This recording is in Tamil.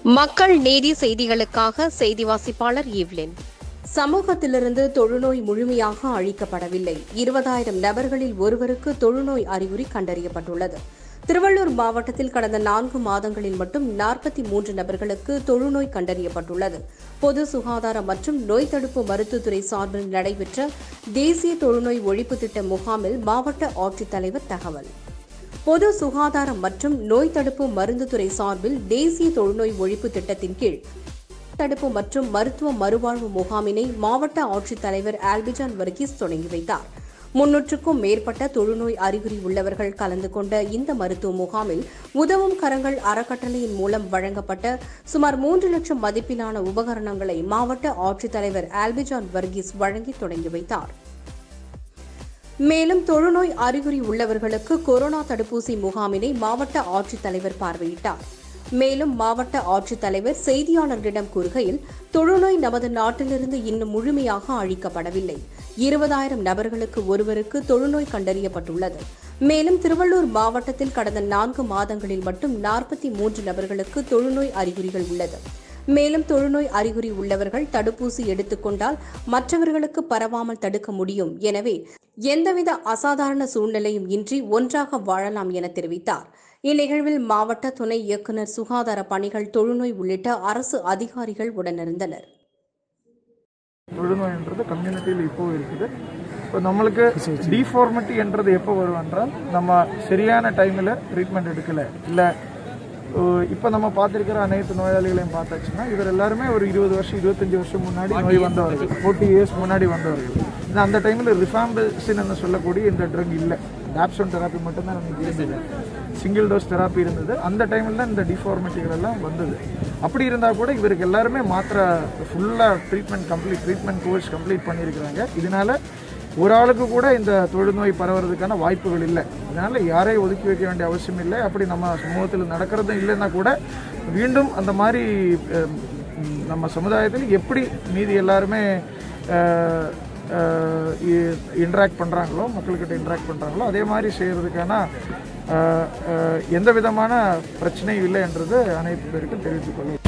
மக்கள் நீதி செய்திகளுக்காக செய்தி வாசிப்பாளர் ஈவ்லின் சமூகத்திலிருந்து தொழுநோய் முழுமையாக அழிக்கப்படவில்லை இருபதாயிரம் நபர்களில் ஒருவருக்கு தொழுநோய் அறிகுறி கண்டறியப்பட்டுள்ளது திருவள்ளூர் மாவட்டத்தில் கடந்த நான்கு மாதங்களில் மட்டும் நாற்பத்தி மூன்று நபர்களுக்கு தொழுநோய் கண்டறியப்பட்டுள்ளது பொது சுகாதாரம் மற்றும் நோய் தடுப்பு மருத்துவத்துறை சார்பில் நடைபெற்ற தேசிய தொழுநோய் ஒழிப்பு திட்ட முகாமில் மாவட்ட ஆட்சித்தலைவர் தகவல் பொது சுகாதாரம் மற்றும் நோய் தடுப்பு மருந்துத்துறை சார்பில் தேசிய தொழுநோய் ஒழிப்பு திட்டத்தின் கீழ் தடுப்பு மற்றும் மருத்துவ மறுவாழ்வு முகாமினை மாவட்ட ஆட்சித்தலைவர் ஆல்பிஜான் வர்கீஸ் தொடங்கி வைத்தார் முன்னூற்றுக்கும் மேற்பட்ட தொழுநோய் அறிகுறி உள்ளவர்கள் கலந்து கொண்ட இந்த மருத்துவ முகாமில் உதவும் கரங்கள் அறக்கட்டளையின் மூலம் வழங்கப்பட்ட சுமார் மூன்று லட்சம் மதிப்பிலான உபகரணங்களை மாவட்ட ஆட்சித்தலைவர் ஆல்பிஜான் வர்கீஸ் வழங்கி தொடங்கி வைத்தார் மேலும் தொழுநோய் அறிகுறி உள்ளவர்களுக்கு கொரோனா தடுப்பூசி முகாமினை மாவட்ட ஆட்சித்தலைவர் பார்வையிட்டார் மேலும் மாவட்ட ஆட்சித்தலைவர் செய்தியாளர்களிடம் கூறுகையில் தொழுநோய் நமது நாட்டிலிருந்து இன்னும் முழுமையாக அழிக்கப்படவில்லை இருபதாயிரம் நபர்களுக்கு ஒருவருக்கு தொழுநோய் கண்டறியப்பட்டுள்ளது மேலும் திருவள்ளூர் மாவட்டத்தில் கடந்த நான்கு மாதங்களில் மட்டும் நாற்பத்தி மூன்று நபர்களுக்கு தொழுநோய் அறிகுறிகள் உள்ளது மேலும் தொழுநோய் அறிகுறி உள்ளவர்கள் தடுப்பூசி எடுத்துக்கொண்டால் மற்றவர்களுக்கு பரவாமல் தடுக்க முடியும் எனவே எந்தவித அசாதாரண சூழ்நிலையும் இன்றி ஒன்றாக வாழலாம் என தெரிவித்தார் இந்நிகழ்வில் மாவட்ட துணை இயக்குநர் சுகாதார பணிகள் தொழுநோய் உள்ளிட்ட அரசு அதிகாரிகள் உடனிருந்தனர் தொழுநோய்ன்றது கம்யூனிட்டியில் இப்போ இருக்குது இப்போ நம்மளுக்கு டிஃபார்மிட்டி என்றது எப்போ வரும் என்றால் நம்ம சரியான டைமில் ட்ரீட்மெண்ட் எடுக்கல இல்லை இப்போ நம்ம பார்த்துருக்கிற அனைத்து நோயாளிகளையும் பார்த்தாச்சுன்னா இவர் எல்லாருமே ஒரு இருபது வருஷம் இருபத்தஞ்சி வருஷம் முன்னாடி நோய் வந்தவர்கள் ஃபோர்ட்டி இயர்ஸ் முன்னாடி வந்தவர்கள் இந்த அந்த டைமில் ரிஃபாம்பிசின் என்று சொல்லக்கூடிய இந்த ட்ரக் இல்லை டாப்சோன் தெராப்பி மட்டும்தான் நமக்கு இருந்தது சிங்கிள் டோஸ் தெராப்பி இருந்தது அந்த டைமில் தான் இந்த டிஃபார்மிட்டிகள் எல்லாம் வந்தது அப்படி இருந்தால் கூட இவருக்கு எல்லாருமே மாத்திரை ஃபுல்லாக treatment complete treatment course complete பண்ணியிருக்கிறாங்க இதனால ஒரு ஆளுக்கு கூட இந்த தொழுநோய் பரவுறதுக்கான வாய்ப்புகள் இல்லை இதனால் யாரையும் ஒதுக்கி வைக்க வேண்டிய அவசியம் இல்லை அப்படி நம்ம சமூகத்தில் நடக்கிறதும் இல்லைன்னா கூட மீண்டும் அந்த மாதிரி அஹ், ம், நம்ம சமுதாயத்தில் எப்படி மீதி எல்லாருமே இன்ட்ராக்ட் பண்ணுறாங்களோ மக்கள்கிட்ட இன்ட்ராக்ட் பண்ணுறாங்களோ அதே மாதிரி செய்கிறதுக்கான அஹ், அஹ், எந்த விதமான பிரச்சனையும் இல்லை என்றது அனைத்து பேருக்கும் தெரிவித்துக் கொள்ளும்